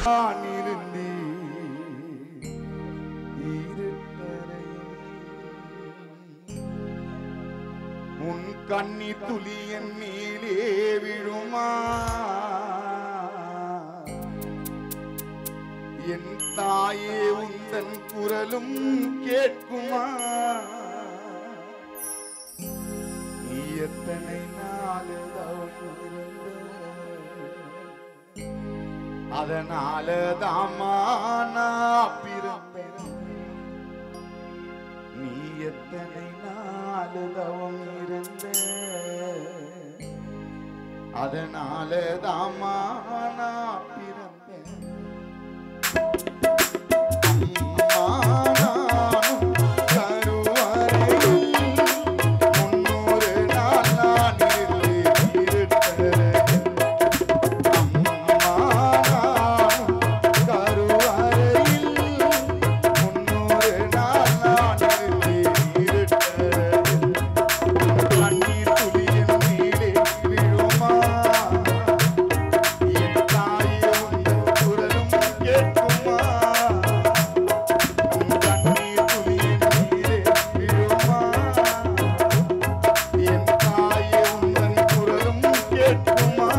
நான் இருந்தேன் இருட்டறையில். உன் கண்ணி துளி என் மேலே விழுமா என் தாயே உந்தன் குரலும் கேட்குமா நீ எத்தனை நாள் தவம் இருந்த அதனால தாமா நான் பிறந்தேன் நீ எத்தனை நாள் தவம் இருந்த அதனால தாமா நான் பிறந்தேன் அம்மா நானும் கருவறையில் முன்னூறு நாள் நான் இருந்தேன் இருட்டறையில். கேட்குமா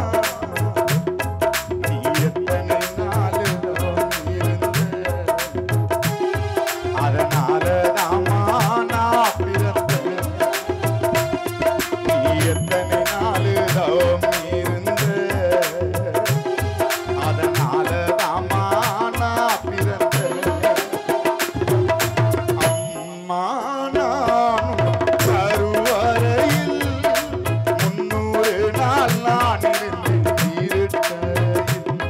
நீ எத்தனை நாள் தவம் இருந்த? அதனால தாமா நான் பிறந்தேன். நீ எத்தனை நாள் தவம் இருந்த? அதனால தாமா நான் பிறந்தேன். அம்மா நானும் கருவறையில் முன்னூறு நாள் நான் இருந்தேன் இருட்டையில்.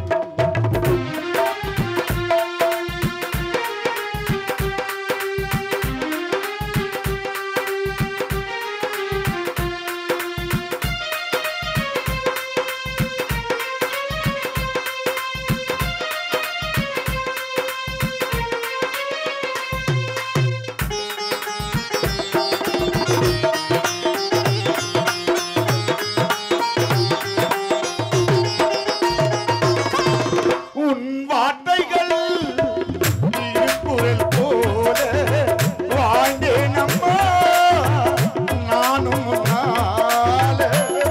உன் வார்த்தைகள் திருக்குறள் போல வாழ்ந்தேன் அம்மா நானும் உன்னால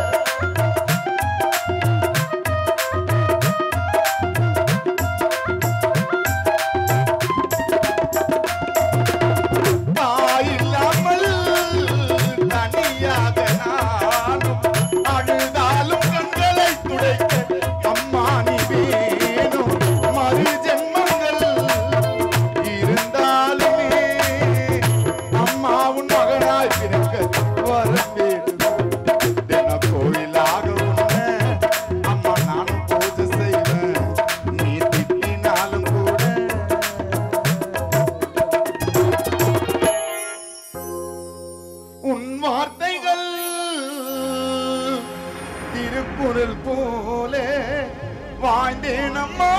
தாயில்லாமல் தனியாக நானும் அழுதாலும் கண்களை துடைக்க அம்மா நீ வேணும் மறு ஜென்மங்கள் இருந்தாலுமே அம்மா உன் மகனாய் பிறக்க வர வேண்டும் தின கோயிலாக உன்னை அம்மா நானும் பூஜை செய்வேன் நீ திட்டினாலும் கூட உன் வார்த்தைகள் திருக்குறள் போல வாழ்ந்தேன் அம்மா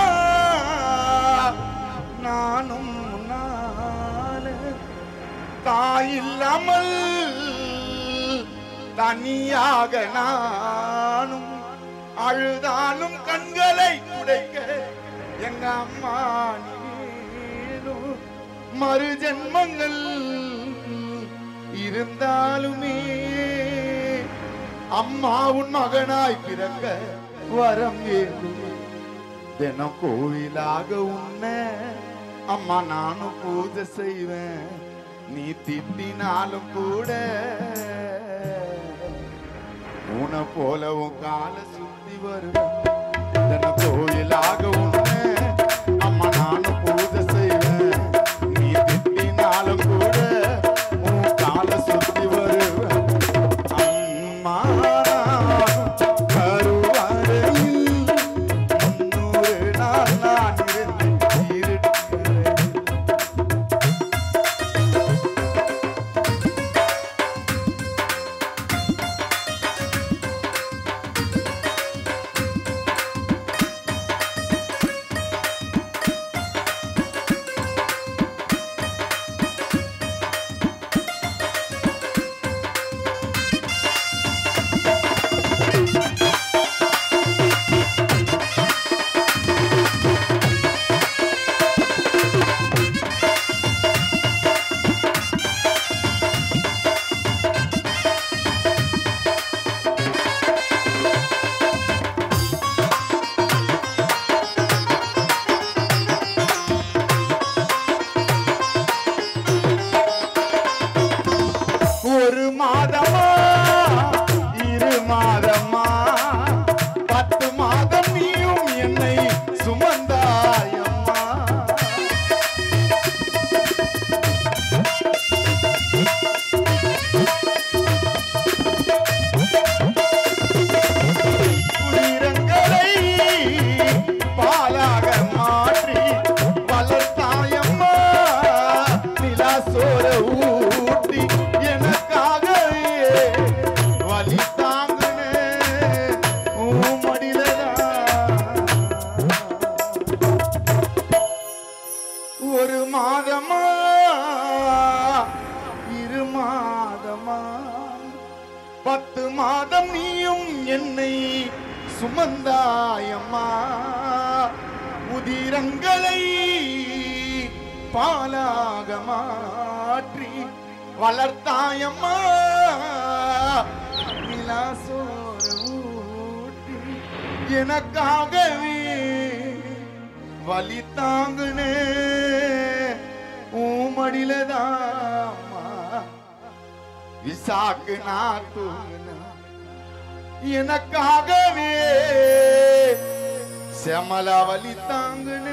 நானும் உன்னால தாயில்லாமல் தனியாக நானும் அழுதாலும் கண்களை துடைக்க எங்க அம்மா நீனும் மறு ஜென்மங்கள் இருந்தாலுமே அம்மா உன் மகனாய் பிறக்க வரம் வேண்டும் தினம் கோவிலாக உன்ன அம்மா நானும் பூஜை செய்வேன் நீ திட்டினாலும் கூட உன போல உன் கால சுத்தி வருவேன் தினம் கோயிலாக உன்ன அம்மா நானும் பூஜை செய்வேன் நீ திட்டினாலும் கூட உன் கால சுத்தி வருவேன் அம்மா கருவறையில் முன்னூறு நாள் நான் இருந்தேன் இருட்டறையில். மாதம் நீயும் என்னை சுமந்தாயம்மா உதிரங்களை பாலாக மாற்றி வளர்த்தாயம்மா நிலாசோறு ஊட்டி எனக்காகவே வலி தாங்குனே ஊமடியில தாம்மா விசாக்கு நான் தூங்குனேன் எனக்காகவே செமல வலி தாங்குனே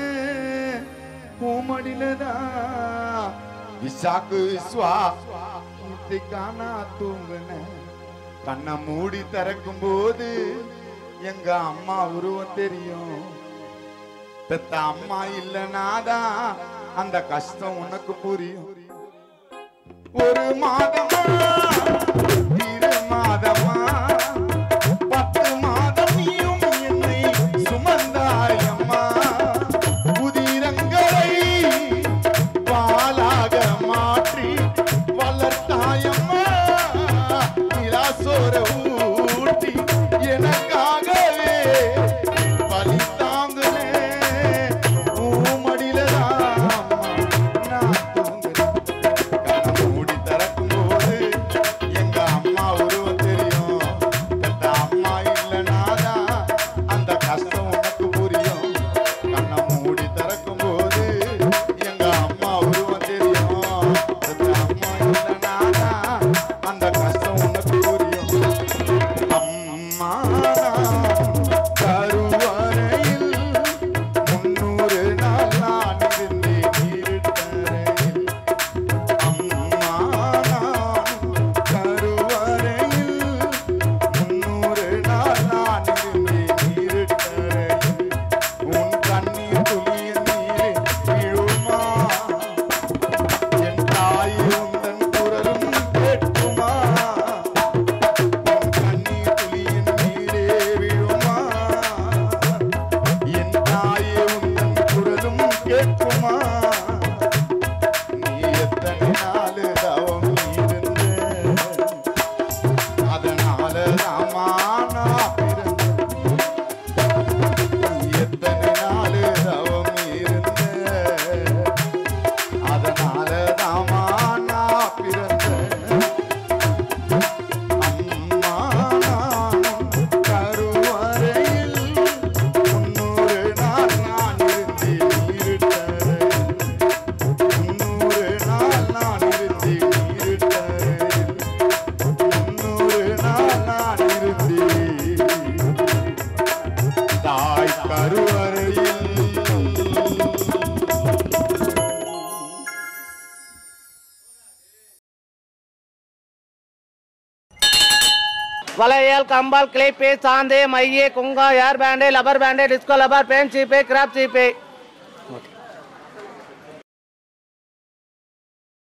ஊமடியில தான் விசாக்கு விஸ்வா இதுக்கானா தூங்குனேன் கண்ணை மூடி திறக்கும் போது எங்க அம்மா உருவம் தெரியும் பெத்த அம்மா இல்லனாதான் அந்த கஷ்டம் உனக்கு புரியும் ஒரு மாதமா இரு மாதமா பத்து மாதம் நீயும் என்னை சுமந்தாயம்மா புதிரங்களை பாலாக மாற்றி வளர்த்தாயம்மா நிலாசோர ஊட்டி எனக்காகவே வலி தாங்குனே ஊமடியில நான் தூங்குறேன் கண்ணை மூடி திறக்கும் போது எங்க அம்மா உருவம் தெரியும் பெத்த அம்மா இல்லைனாதான் அந்த கஷ்டம் உனக்கு புரியும் கண்ணை மூடி திறக்கும் போது எங்க அம்மா உருவம் தெரியும் பெத்த அம்மா இல்லைனாதான் அந்த கஷ்டம் உனக்கு புரியும் அம்மா கருவறையில் முன்னூறு நாள் நான் இருந்தேன் இருட்டறையில் அம்மா கருவறையில் முன்னூறு நாள் நான் இருந்தேன் இருட்டறையில் உன் கண்ணீர் துளிய நீரே விழுமா என் தாய் உந்தன் குரலும் கேட்குமா உன் கண்ணீர் துளியின் நீரே விழுமா என் தாயே உந்தன் குரலும் கேட்குமா நீ எத்தனை நாள் தவம் இருந்த அதனால ராமா நான் பிறந்தேன். நீ எத்தனை நாள் தவம் இருந்த அதனால ராமா நான் பிறந்தேன் அம்மா நானும் கருவறையில் முன்னூறு நாள் நான் இருந்தேன் இருட்டறையில். முன்னூறு நாள் நான் இருந்தேன் இருட்டறையில். முன்னூறு நாள் நான் இருந்தேன் தாய் கருவறையில் வளையல் கம்பால் கிளிப்பு சாந்து மைய குங்கா hair band rubber band disco rubber band சீப்பு கிராப் சீப்பு